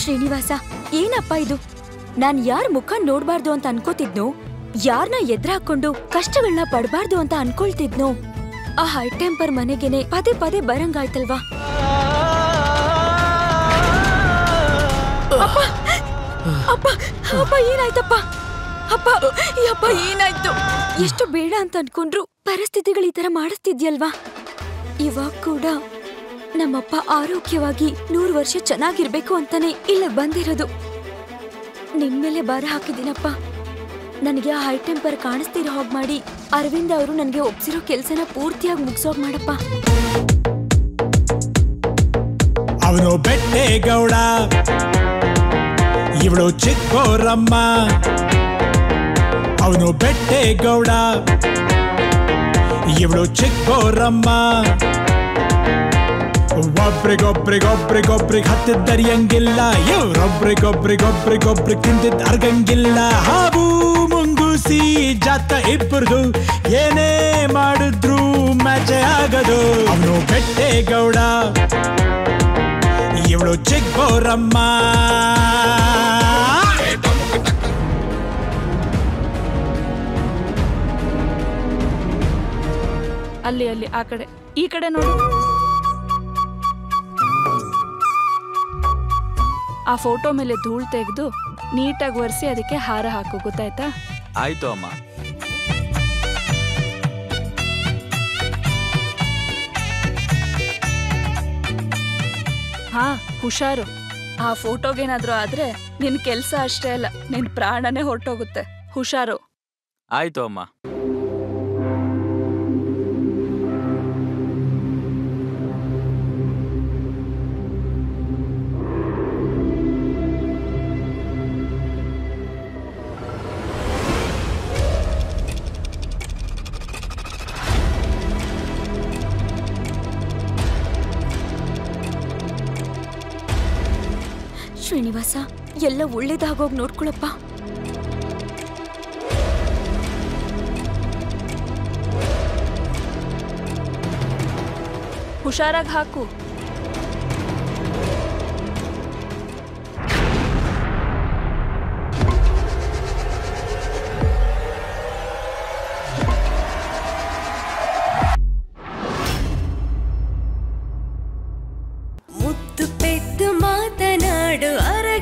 ಶ್ರೀನಿವಾಸ ಏನಪ್ಪ ಇದು ನಾನ್ ಯಾರ್ ಮುಖ ನೋಡ್ಬಾರ್ದು ಅಂತ ಅನ್ಕೋತಿದ್ನೋ ಯಾರ್ನ ಎದ್ರ ಹಾಕೊಂಡು ಕಷ್ಟಗಳನ್ನ ಪಡ್ಬಾರ್ದು ಅಂತ ಅನ್ಕೊಳ್ತಿದ್ನೋ ಆ ಹೈ ಟೆಂಪರ್ ಮನೆಗೆನೆ ಪದೇ ಪದೇ ಬರಂಗಾಯ್ತಲ್ವಾ ಅಪ್ಪ ಅಪ್ಪ ಅಪ್ಪ ಏನಾಯ್ತಪ್ಪ ಅಪ್ಪ ಈ ಅಪ್ಪ ಏನಾಯ್ತು ಎಷ್ಟು ಬೇಡ ಅಂತ ಅನ್ಕೊಂಡ್ರು ಪರಿಸ್ಥಿತಿಗಳು ಈ ತರ ಮಾಡಿಸ್ತಿದ್ಯಲ್ವಾ ಇವಾಗ ಕೂಡ ನಮ್ಮಪ್ಪ ಆರೋಗ್ಯವಾಗಿ ನೂರು ವರ್ಷ ಚೆನ್ನಾಗಿರ್ಬೇಕು ಅಂತಾನೆ ಇಲ್ಲ ಬಂದಿರೋದು ನಿನ್ಮೇಲೆ ಭಾರ ಹಾಕಿದ್ದೀನಪ್ಪ ನನಗೆ ಆ ಹೈ ಟೆಂಪರ್ ಕಾಣಿಸ್ತಿರೋ ಹಾಗೆ ಮಾಡಿ ಅರವಿಂದ್ ಅವರು ನನಗೆ ಒಪ್ಸಿರೋ ಕೆಲಸನ ಪೂರ್ತಿಯಾಗಿ ಮುಗಿಸೋಗ್ ಮಾಡಪ್ಪ ಅವನು ಬೆಟ್ಟೇಗೌಡ ಇವಳು ಚಿಕ್ಕೋರಮ್ಮ ಅವನು ಬೆಟ್ಟೇಗೌಡ ಇವಳು ಚಿಕ್ಕೋರಮ್ಮ ಒಬ್ರಿಗೊಬ್ರಿಗೊಬ್ರಿಗೊಬ್ರಿಗೆ ಹತ್ತಿದ್ದರಿಯಂಗಿಲ್ಲ ಇವ್ರೊಬ್ರಿಗೊಬ್ರಿಗೊಬ್ರಿಗೊಬ್ರಿಗೆ ತಿಂದಿದ್ದ ಅರ್ಗಂಗಿಲ್ಲ ಹಾವು ಮುಂಗುಸಿ ಜಾತ ಇಬ್ಬರದು ಏನೇ ಮಾಡಿದ್ರು ಮ್ಯಾಚೆ ಆಗದು ಅವನು ಬೆಟ್ಟೇಗೌಡ ಇವಳು ಚಿಕ್ಕೋರಮ್ಮ ಅಲ್ಲಿ ಅಲ್ಲಿ ಆ ಕಡೆ ಈ ಕಡೆ ನೋಡು ಆ ಫೋಟೋ ಮೇಲೆ ಧೂಳ್ ತೆಗೆದು ನೀಟಾಗಿ ಒರೆಸಿ ಅದಕ್ಕೆ ಹಾರ ಹಾಕು ಗೊತ್ತಾಯ್ತಾ ಆಯ್ತು ಅಮ್ಮ ಹಾ ಹುಷಾರು ಆ ಫೋಟೋಗೇನಾದ್ರೂ ಆದ್ರೆ ನಿನ್ ಕೆಲ್ಸ ಅಷ್ಟೇ ಅಲ್ಲ ನಿನ್ ಪ್ರಾಣನೇ ಹೊರಟೋಗುತ್ತೆ ಹುಷಾರು ಆಯ್ತು ಅಮ್ಮ ಶ್ರೀನಿವಾಸ ಎಲ್ಲ ಒಳ್ಳೇದಾಗೋಗ್ ನೋಡ್ಕೊಳಪ್ಪ ಹುಷಾರಾಗಿ ಹಾಕು ಮುತ್ತು ಪೆದ್ದು ಮಾತನಾಡು ಅರ